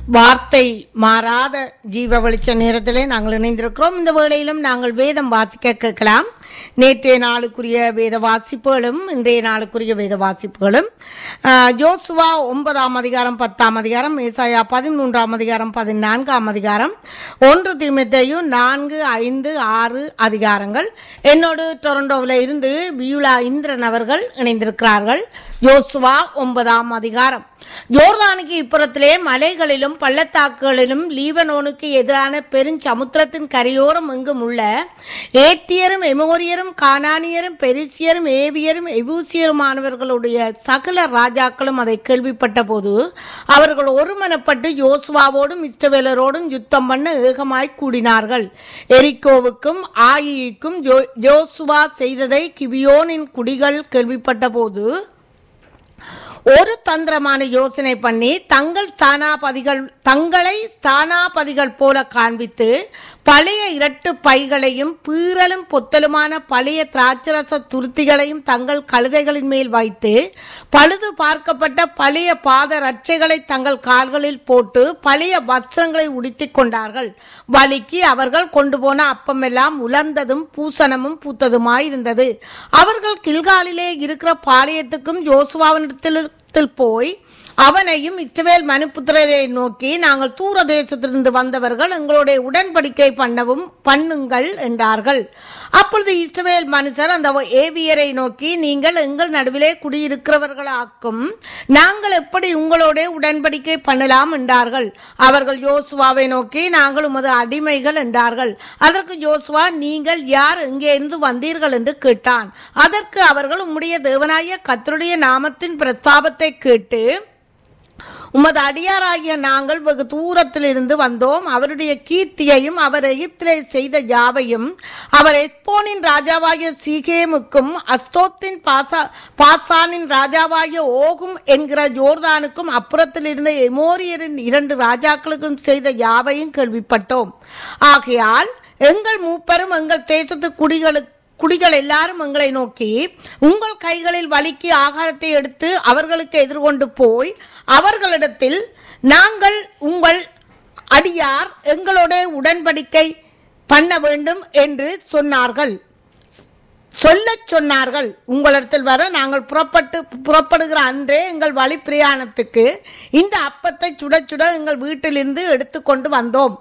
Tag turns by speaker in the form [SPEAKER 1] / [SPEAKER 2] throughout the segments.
[SPEAKER 1] வார்த்தை மாறாத ஜீவ வெளிச்ச நேரத்திலே நாங்கள் இணைந்திருக்கிறோம் இந்த வேளையிலும் நாங்கள் வேதம் வாசிக்க கேட்கலாம் நேற்றைய நாளுக்குரிய வேத வாசிப்புகளும் இன்றைய நாளுக்குரிய வேத வாசிப்புகளும் ஆஹ், ஜோசுவா ஒன்பதாம் அதிகாரம் பத்தாம் அதிகாரம் ஏசாயா பதிமூன்றாம் அதிகாரம் பதினான்காம் அதிகாரம் ஒன்று தீமத்தையும் நான்கு ஐந்து ஆறு அதிகாரங்கள் என்னோடு டொரண்டோவில் இருந்து பியூலா இந்திரன் அவர்கள் இணைந்திருக்கிறார்கள் யோசுவா ஒன்பதாம் அதிகாரம் யோர்தானுக்கு இப்புறத்திலே மலைகளிலும் பள்ளத்தாக்குகளிலும் லீபனோனுக்கு எதிரான பெருஞ்சமுத்திரத்தின் கரையோரம் எங்கும் உள்ள ஏத்தியரும் எமோரியரும் கானானியரும் பெரிசியரும் ஏவியரும் எபூசியருமானவர்களுடைய சகல ராஜாக்களும் அதை கேள்விப்பட்ட போது அவர்கள் ஒருமனப்பட்டு யோசுவாவோடும் இஸ்ரவேலரோடும் யுத்தம் பண்ண ஏகமாய் கூடினார்கள் எரிக்கோவுக்கும் ஆயிக்கும் ஜோ ஜோசுவா செய்ததை கிபியோனின் குடிகள் கேள்விப்பட்ட போது ஒரு தந்திரமான யோசனை பண்ணி தங்கள் ஸ்தானாபதிகள் தங்களை ஸ்தானாபதிகள் போல காண்பித்து பழைய இரட்டு பைகளையும் பீறலும் பொத்தலுமான பழைய திராட்சரச துருத்திகளையும் தங்கள் கழுதைகளின் மேல் வைத்து பழுது பார்க்கப்பட்ட பழைய பாத ரட்சைகளை தங்கள் கால்களில் போட்டு பழைய வஸ்திரங்களை உடுத்திக் கொண்டார்கள் வலிக்கு அவர்கள் கொண்டு போன அப்பமெல்லாம் உலர்ந்ததும் பூசணமும் பூத்ததுமாயிருந்தது அவர்கள் கில்காலிலே இருக்கிற பாளையத்துக்கும் யோசுவாவினிடத்தில் போய் அவனையும் இஸ்ரவேல் மனுப்புத்திரரை நோக்கி நாங்கள் தூர தேசத்திலிருந்து வந்தவர்கள் எங்களுடைய உடன்படிக்கை பண்ணவும் பண்ணுங்கள் என்றார்கள் அப்பொழுது இஸ்ரவேல் மனுஷர் அந்த ஏவியரை நோக்கி நீங்கள் எங்கள் நடுவிலே குடியிருக்கிறவர்களாக்கும் நாங்கள் எப்படி உங்களோட உடன்படிக்கை பண்ணலாம் என்றார்கள் அவர்கள் யோசுவாவை நோக்கி நாங்கள் உமது அடிமைகள் என்றார்கள் அதற்கு யோசுவா நீங்கள் யார் எங்கே இருந்து வந்தீர்கள் என்று கேட்டான் அதற்கு அவர்கள் உம்முடைய தேவனாய கத்தருடைய நாமத்தின் பிரஸ்தாபத்தை கேட்டு உமது அடியாராகிய நாங்கள் வெகு தூரத்திலிருந்து வந்தோம் அவருடைய கீர்த்தியையும் அவர் எகிப்திலே செய்த யாவையும் அவர் எஸ்போனின் ராஜாவாகிய சீகேமுக்கும் அஸ்தோத்தின் பாசா பாசானின் ராஜாவாகிய ஓகும் என்கிற ஜோர்தானுக்கும் அப்புறத்தில் இருந்த எமோரியரின் இரண்டு ராஜாக்களுக்கும் செய்த யாவையும் கேள்விப்பட்டோம் ஆகையால் எங்கள் மூப்பரும் எங்கள் தேசத்து குடிகளுக்கு குடிகள் எல்லாரும் எங்களை நோக்கி உங்கள் கைகளில் வலிக்கு ஆகாரத்தை எடுத்து அவர்களுக்கு எதிர்கொண்டு போய் அவர்களிடத்தில் நாங்கள் உங்கள் அடியார் எங்களோட உடன்படிக்கை பண்ண வேண்டும் என்று சொன்னார்கள் சொல்லச் சொன்னார்கள் உங்களிடத்தில் வர நாங்கள் புறப்பட்டு புறப்படுகிற அன்றே எங்கள் வழி பிரயாணத்துக்கு இந்த அப்பத்தை சுட சுட எங்கள் வீட்டிலிருந்து எடுத்துக்கொண்டு வந்தோம்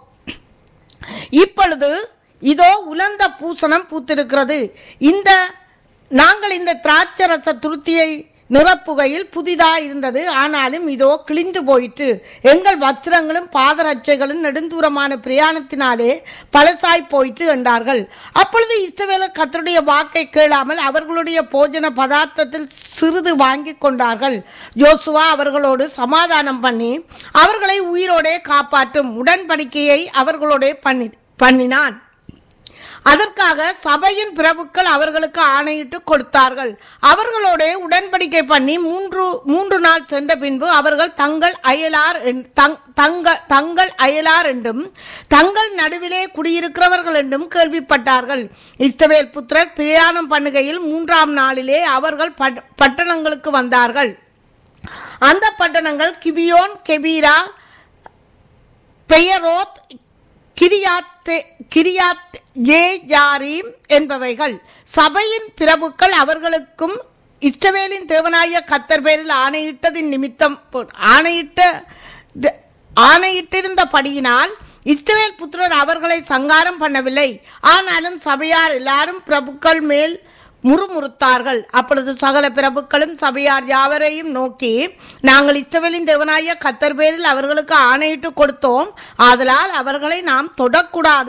[SPEAKER 1] இப்பொழுது இதோ உலர்ந்த பூசணம் பூத்திருக்கிறது இந்த நாங்கள் இந்த திராட்சரச துருத்தியை நிரப்புகையில் புதிதா இருந்தது ஆனாலும் இதோ கிழிந்து போயிற்று எங்கள் வஸ்திரங்களும் பாதரட்சைகளும் நெடுந்தூரமான பிரயாணத்தினாலே பழசாய் போயிற்று என்றார்கள் அப்பொழுது இஸ்ரவேலர் கத்தருடைய வாக்கை கேளாமல் அவர்களுடைய போஜன பதார்த்தத்தில் சிறிது வாங்கி கொண்டார்கள் ஜோசுவா அவர்களோடு சமாதானம் பண்ணி அவர்களை உயிரோடே காப்பாற்றும் உடன்படிக்கையை அவர்களோடே பண்ணி பண்ணினான் அதற்காக சபையின் பிரபுக்கள் அவர்களுக்கு ஆணையிட்டு கொடுத்தார்கள் அவர்களோட உடன்படிக்கை பண்ணி மூன்று மூன்று நாள் சென்ற பின்பு அவர்கள் தங்கள் அயலார் என்- தங்- தங்க தங்கள் அயலார் என்றும் தங்கள் நடுவிலே குடியிருக்கிறவர்கள் என்றும் கேள்விப்பட்டார்கள் இஸ்தவேல் புத்திரர் பிரயாணம் பண்ணுகையில் மூன்றாம் நாளிலே அவர்கள் பட்- பட்டணங்களுக்கு வந்தார்கள் அந்த பட்டணங்கள் Gibeon Chephirah Beeroth Kirjath Kirjath Jearim என்பவைகள் சபையின் பிரபுக்கள் அவர்களுக்கும் இஸ்ரவேலின் தேவனாய கத்தர் பேரில் ஆணையிட்டதின் நிமித்தம் ஆணையிட்ட த- ஆணையிட்டிருந்தபடியினால் இஸ்ரவேல் புத்திரர் அவர்களை சங்காரம் பண்ணவில்லை ஆனாலும் சபையார் எல்லாரும் பிரபுக்கள் மேல் முறுமுறுத்தார்கள் அப்பொழுது சகல பிரபுக்களும் சபையார் யாவரையும் நோக்கி நாங்கள் இஸ்ரவேலின் தேவனாய கத்தர் பேரில் அவர்களுக்கு ஆணையிட்டு கொடுத்தோம் ஆதலால் அவர்களை நாம் தொடக்கூடாது